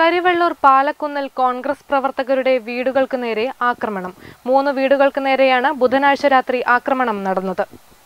കരിവെള്ളൂർ പാലക്കുന്നിൽ കോൺഗ്രസ് പ്രവർത്തകരുടെ വീടുകൾക്ക് നേരെ ആക്രമണം മൂന്ന് വീടുകൾക്ക് നേരെയാണ് ബുധനാഴ്ച രാത്രി ആക്രമണം നടന്നത്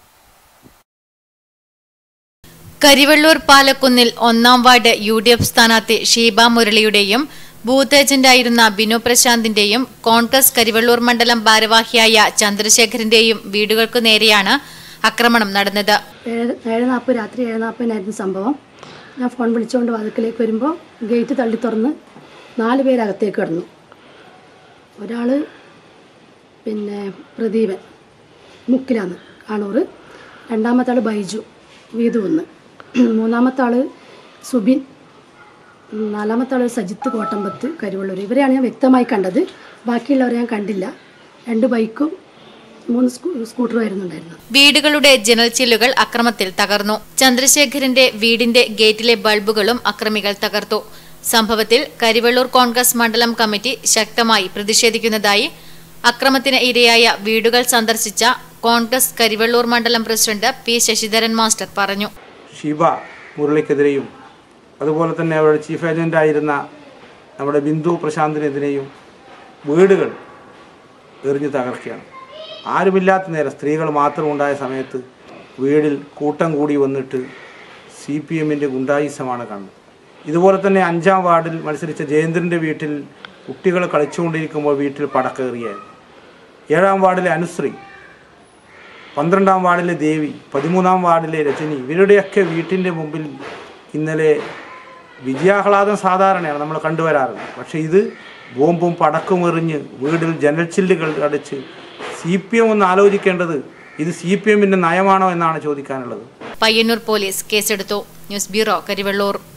കരിവെള്ളൂർ പാലക്കുന്നിൽ ഒന്നാം വാർഡ് യു ഡി എഫ് സ്ഥാനാർത്ഥി ഷീബ മുരളിയുടെയും ബൂത്ത് ഏജന്റായിരുന്ന ബിനു പ്രശാന്തിന്റെയും കോൺഗ്രസ് കരിവെള്ളൂർ മണ്ഡലം ഭാരവാഹിയായ ചന്ദ്രശേഖരന്റെയും വീടുകൾക്കു നേരെയാണ് ആക്രമണം നടന്നത് ഏഴ് ഏഴ് നാൽപ്പത് രാത്രി ഏഴ് നാൽപ്പതിനായിരുന്നു സംഭവം ഞാൻ ഫോൺ വിളിച്ചുകൊണ്ട് വാതിക്കലേക്ക് വരുമ്പോൾ ഗേറ്റ് തള്ളി തുറന്ന് നാല് പേരകത്തേക്ക് കിടന്നു ഒരാൾ പിന്നെ പ്രദീപൻ മുക്കിലാണ് കാണൂർ രണ്ടാമത്തെ ആൾ ബൈജു വീതുകുന്ന് മൂന്നാമത്തെ ആൾ സുബിൻ നാലാമത്തെ ആൾ സജിത്ത് കോട്ടമ്പത്ത് കരുവള്ളൂർ ഇവരെയാണ് ഞാൻ വ്യക്തമായി കണ്ടത് ബാക്കിയുള്ളവരെ ഞാൻ കണ്ടില്ല രണ്ട് ബൈക്കും മൂന്ന് സ്കൂ സ്കൂട്ടറും ആയിരുന്നു ഉണ്ടായിരുന്നത് വീടുകളുടെ ജനൽ ചില്ലുകൾ അക്രമത്തിൽ തകർന്നു ചന്ദ്രശേഖരന്റെ വീടിന്റെ ഗേറ്റിലെ ബൾബുകളും അക്രമികൾ തകർത്തു സംഭവത്തിൽ കരിവെള്ളൂർ കോൺഗ്രസ് മണ്ഡലം കമ്മിറ്റി ശക്തമായി പ്രതിഷേധിക്കുന്നതായി അക്രമത്തിന് ഇരയായ വീടുകൾ സന്ദർശിച്ച കോൺഗ്രസ് കരിവെള്ളൂർ മണ്ഡലം പ്രസിഡന്റ് പി ശശിധരൻ മാസ്റ്റർ പറഞ്ഞു ഷീബ മുരളിക്കെതിരെയും അതുപോലെ തന്നെ അവരുടെ ചീഫ് ഏജൻ്റായിരുന്ന നമ്മുടെ ബിന്ദു പ്രശാന്തിനെതിരെയും വീടുകൾ എറിഞ്ഞു തകർക്കുകയാണ് ആരുമില്ലാത്ത നേരം സ്ത്രീകൾ മാത്രം ഉണ്ടായ സമയത്ത് വീടിൽ കൂട്ടം കൂടി വന്നിട്ട് സി പി എമ്മിൻ്റെ ഗുണ്ടായുസമാണ് കാണുന്നത് ഇതുപോലെ തന്നെ അഞ്ചാം വാർഡിൽ മത്സരിച്ച ജയേന്ദ്രൻ്റെ വീട്ടിൽ കുട്ടികൾ കളിച്ചുകൊണ്ടിരിക്കുമ്പോൾ വീട്ടിൽ പടക്കേറിയായിരുന്നു ഏഴാം വാർഡിലെ അനുശ്രീ പന്ത്രണ്ടാം വാർഡിലെ ദേവി പതിമൂന്നാം വാർഡിലെ രജനി ഇവരുടെയൊക്കെ വീട്ടിൻ്റെ മുമ്പിൽ ഇന്നലെ വിജയാഹ്ലാദം സാധാരണയാണ് നമ്മൾ കണ്ടുവരാറുള്ളത് പക്ഷേ ഇത് ബോംബും പടക്കും എറിഞ്ഞ് വീടിൽ ജനൽ ചില്ലുകൾ അടിച്ച് സി പി എം ഒന്ന് ആലോചിക്കേണ്ടത് ഇത് സി പി എമ്മിൻ്റെ നയമാണോ എന്നാണ് ചോദിക്കാനുള്ളത് പയ്യന്നൂർ പോലീസ് കേസെടുത്തു ന്യൂസ് ബ്യൂറോ കരിവെള്ളൂർ